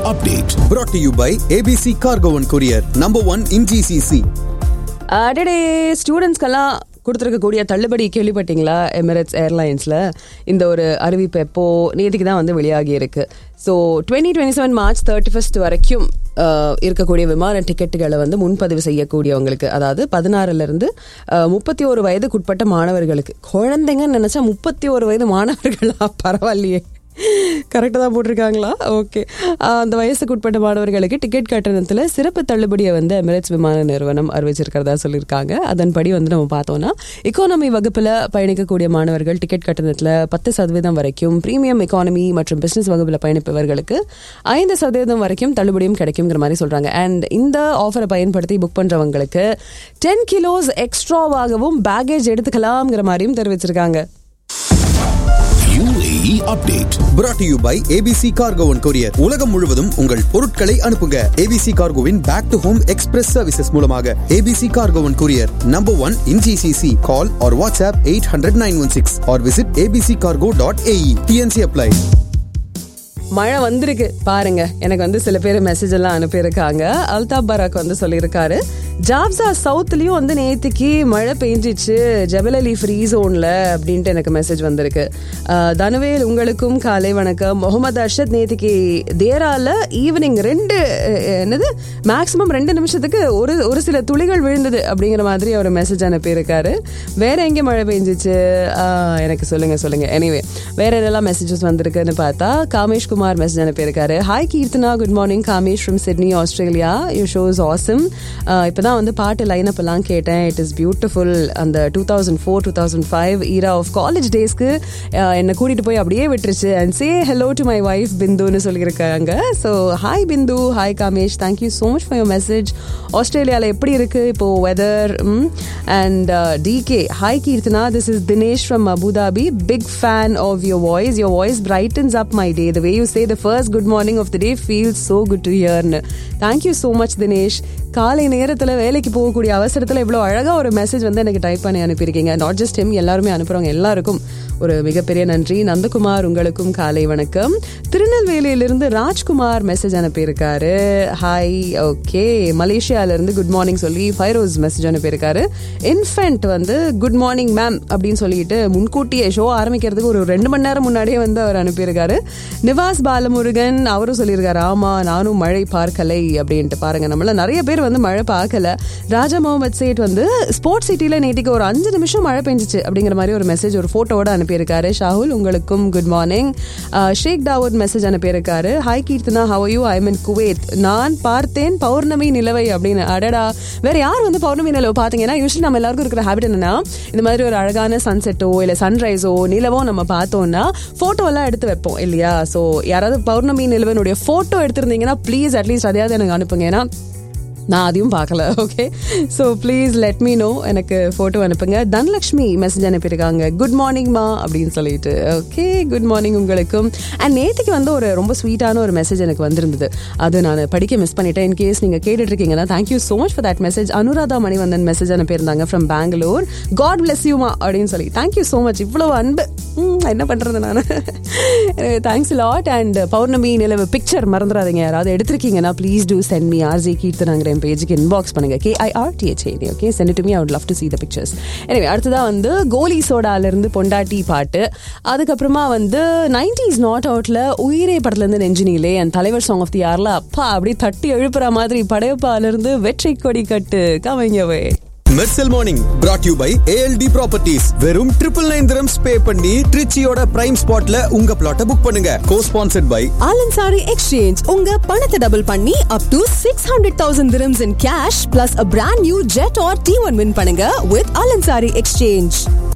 update brought to you by ABC Cargo and Courier, number one in GCC. அடடே ஸ்டூடெண்ட்ஸ்க்கெல்லாம் கொடுத்துருக்கக்கூடிய தள்ளுபடி கேள்விப்பட்டீங்களா Emirates ஏர்லைன்ஸில் இந்த ஒரு அறிவிப்பு எப்போ நேற்றுக்கு தான் வந்து வெளியாகி இருக்கு so twenty twenty seven March thirty first வரைக்கும் அஹ், இருக்கக்கூடிய விமான டிக்கெட்டுகளை வந்து முன்பதிவு செய்யக்கூடியவங்களுக்கு அதாவது பதினாறுலேருந்து முப்பத்தி ஒரு வயதுக்குட்பட்ட மாணவர்களுக்கு குழந்தைங்கன்னு நினச்சா முப்பத்தி ஒரு வயது மாணவர்களா பரவாயில்லையே கரெக்டாக தான் போட்டிருக்காங்களா ஓகே அந்த வயசுக்கு உட்பட்ட மாணவர்களுக்கு டிக்கெட் கட்டணத்தில் சிறப்பு தள்ளுபடியை வந்து எமிரேட்ஸ் விமான நிறுவனம் அறிவிச்சிருக்கிறதா சொல்லியிருக்காங்க அதன்படி வந்து நம்ம பார்த்தோம்னா எக்கானமி வகுப்பில் பயணிக்கக்கூடிய மாணவர்கள் டிக்கெட் கட்டணத்தில் பத்து சதவீதம் வரைக்கும் பிரீமியம் எக்கானமி மற்றும் பிசினஸ் வகுப்பில் பயணிப்பவர்களுக்கு ஐந்து சதவீதம் வரைக்கும் தள்ளுபடியும் கிடைக்குங்கிற மாதிரி சொல்கிறாங்க அண்ட் இந்த ஆஃபரை பயன்படுத்தி புக் பண்ணுறவங்களுக்கு டென் கிலோஸ் எக்ஸ்ட்ராவாகவும் பேகேஜ் எடுத்துக்கலாம்ங்கிற மாதிரியும் தெரிவிச்சிருக்காங்க UAE update brought to you by ABC Cargo and Courier. உலகம் முழுவதும் உங்கள் பொருட்களை அனுப்புங்க ABC Cargoவின் back to home express services மூலமாக ABC Cargo and Courier, number one in GCC. Call or WhatsApp 800 916 or visit abccargo.ae. TNC apply. மழை வந்திருக்கு பாருங்க எனக்கு வந்து சில பேர் மெசேஜ் எல்லாம் அனுப்பியிருக்காங்க அல்தாப் பராக் வந்து சொல்லியிருக்காரு ஜாப்ஸா சவுத்லயும் வந்து நேத்துக்கு மழை பெஞ்சிச்சு ஜெபலலி ஃப்ரீ ஜோன்ல அப்படின்ட்டு எனக்கு மெசேஜ் வந்திருக்கு அஹ், தனுவேல் உங்களுக்கும் காலை வணக்கம் முகமது அர்ஷத் நேத்திக்கு தேரால ஈவினிங் ரெண்டு அஹ், என்னது மேக்ஸிமம் ரெண்டு நிமிஷத்துக்கு ஒரு ஒரு சில துளிகள் விழுந்தது அப்படிங்கிற மாதிரி ஒரு மெசேஜ் அனுப்பியிருக்காரு வேற எங்கே மழை பெஞ்சிச்சு ஆஹ், எனக்கு சொல்லுங்க சொல்லுங்க எனிவே வேற என்னெல்லாம் மெசேஜஸ் வந்திருக்குன்னு பார்த்தா காமேஷ் குமார் மெசேஜ் அனுப்பியிருக்காரு hi Keerthana good morning Kamesh from Sydney Australia you shows awesome இப்போதான் வந்து பாட்டு லைனப் எல்லாம் கேட்டேன் இட் இஸ் பியூட்டிஃபுல் அந்த two thousand four two thousand five era of college டேஸ்க்கு என்னை கூட்டிட்டு போய் அப்படியே விட்டுருச்சு and say hello to my wife பிந்துன்னு சொல்லியிருக்காங்க so hi Bindu hi Kamesh thank you so much for your message ஆஸ்திரேலியாவில் எப்படி இருக்கு இப்போ weather and decay hi Keerthana this is Dinesh from Abu Dhabi big fan of your voice your voice brightens up my day the way you say the first good morning of the day feels so good to ஹியர்னு thank you so much Dinesh காலை நேரத்தில் வேலைக்கு போகக்கூடிய அவசரத்தில் இவ்வளோ அழகாக ஒரு message வந்து எனக்கு டைப் பண்ணி அனுப்பியிருக்கீங்க நாட் ஜஸ்ட் ஹிம் எல்லாருமே அனுப்புகிறவங்க எல்லாருக்கும் ஒரு மிகப்பெரிய நன்றி நந்தகுமார் உங்களுக்கும் காலை வணக்கம் திருநெல்வேலியிலிருந்து ராஜ்குமார் மெசேஜ் அனுப்பியிருக்காரு ஹாய் ஓகே மலேசியாவிலிருந்து குட் மார்னிங் சொல்லி ஃபைரோஸ் மெசேஜ் அனுப்பியிருக்காரு இன்ஃபென்ட் வந்து குட் மார்னிங் மேம் அப்படின்னு சொல்லிட்டு முன்கூட்டியே ஷோ ஆரம்பிக்கிறதுக்கு ஒரு ரெண்டு மணி நேரம் முன்னாடியே வந்து அவர் அனுப்பியிருக்காரு நிவாஸ் பாலமுருகன் அவரும் சொல்லியிருக்காரு ஆமா நானும் மழை பார்க்கலை அப்படின்ட்டு பாருங்க நம்மள நிறைய பேர் வந்து மழை பார்க்கல ராஜா முகமது சேட் வந்து ஸ்போர்ட்ஸ் சிட்டில நேற்றுக்கு ஒரு அஞ்சு நிமிஷம் மழை பெஞ்சிச்சு அப்படிங்கிற மாதிரி ஒரு மெசேஜ் ஒரு போட்டோவோட அனுப்பியிருக்காரு ஷாகுல் உங்களுக்கும் good morning Sheikh Dawood message அனுப்பியிருக்காரு hi Keerthana how you I mean Kuwait நான் பார்த்தேன் பௌர்ணமி நிலவை அப்படின்னு அடடா வேற யார் வந்து பௌர்ணமி நிலவை பார்த்தீங்கன்னா யூஸ்வலி நம்ம எல்லாருக்கும் இருக்கிற ஹேபிட் என்னன்னா இந்த மாதிரி ஒரு அழகான சன்செட்டோ இல்லை சன்ரைஸோ நிலவோ நம்ம பார்த்தோம்னா ஃபோட்டோ எல்லாம் எடுத்து வைப்போம் இல்லையா ஸோ யாராவது பௌர்ணமி நிலவனுடைய ஃபோட்டோ எடுத்திருந்தீங்கன்னா ப்ளீஸ் அட்லீஸ்ட் அதையாவது எனக்கு அனுப்புங்க ஏன்னா நான் அதையும் பார்க்கல okay so please let me know எனக்கு ஃபோட்டோ அனுப்புங்க தனலக்ஷ்மி மெசேஜ் அனுப்பியிருக்காங்க குட் மார்னிங்மா அப்படின்னு சொல்லிட்டு ஓகே குட் மார்னிங் உங்களுக்கும் அண்ட் நேற்றுக்கு வந்து ஒரு ரொம்ப ஸ்வீட்டான ஒரு மெசேஜ் எனக்கு வந்திருந்தது அது நான் படிக்க மிஸ் பண்ணிட்டேன் இன் கேஸ் நீங்கள் கேட்டுட்டு இருக்கீங்கன்னா thank you so much for that message Anuradha Manivanthan message அனுப்பியிருந்தாங்க ஃப்ரம் பெங்களூர் காட் பிளஸ் யூமா அப்படின்னு சொல்லி தேங்க்யூ ஸோ மச் இவ்வளோ அன்பு ம், என்ன பண்ணுறது நான் தேங்க்ஸ் லாட் அண்ட் பௌர்ணமி நிலவு பிக்சர் மறந்துடாதீங்க யாராவது எடுத்திருக்கீங்கன்னா please to send me RJ கீர்த்தனாங்கிற என் பேஜுக்கு இன்பாக்ஸ் பண்ணுங்க KIR DHAD okay send to me I would love to see the pictures எனவே அடுத்ததாக வந்து கோலி சோடால இருந்து பொண்டாட்டி பாட்டு அதுக்கப்புறமா வந்து நைன்டிஸ் நாட் அவுட்ல உயிரே படத்துல இருந்து நெஞ்சினிலே என் தலைவர் சாங் ஆஃப் தி யார்ல அப்பா அப்படி தட்டி எழுப்புற மாதிரி படையப்பால இருந்து வெற்றி கொடி கட்டு கவைங்கவே Mersal morning brought you by ALT properties வெறும் ட்ரிபிள் நைன் திரம்ஸ் பே பண்ணி ட்ரிச்சியோட பிரைம் ஸ்பாட்ல உங்க பிளாட்டை புக் பண்ணுங்க co sponsored by Al Ansari exchange உங்க பணத்தை டபுள் பண்ணி up to six hundred thousand dirhams in cash plus a brand new jet R T one win பண்ணுங்க வித் ஆலன்சாரி எக்ஸ்சேஞ்ச்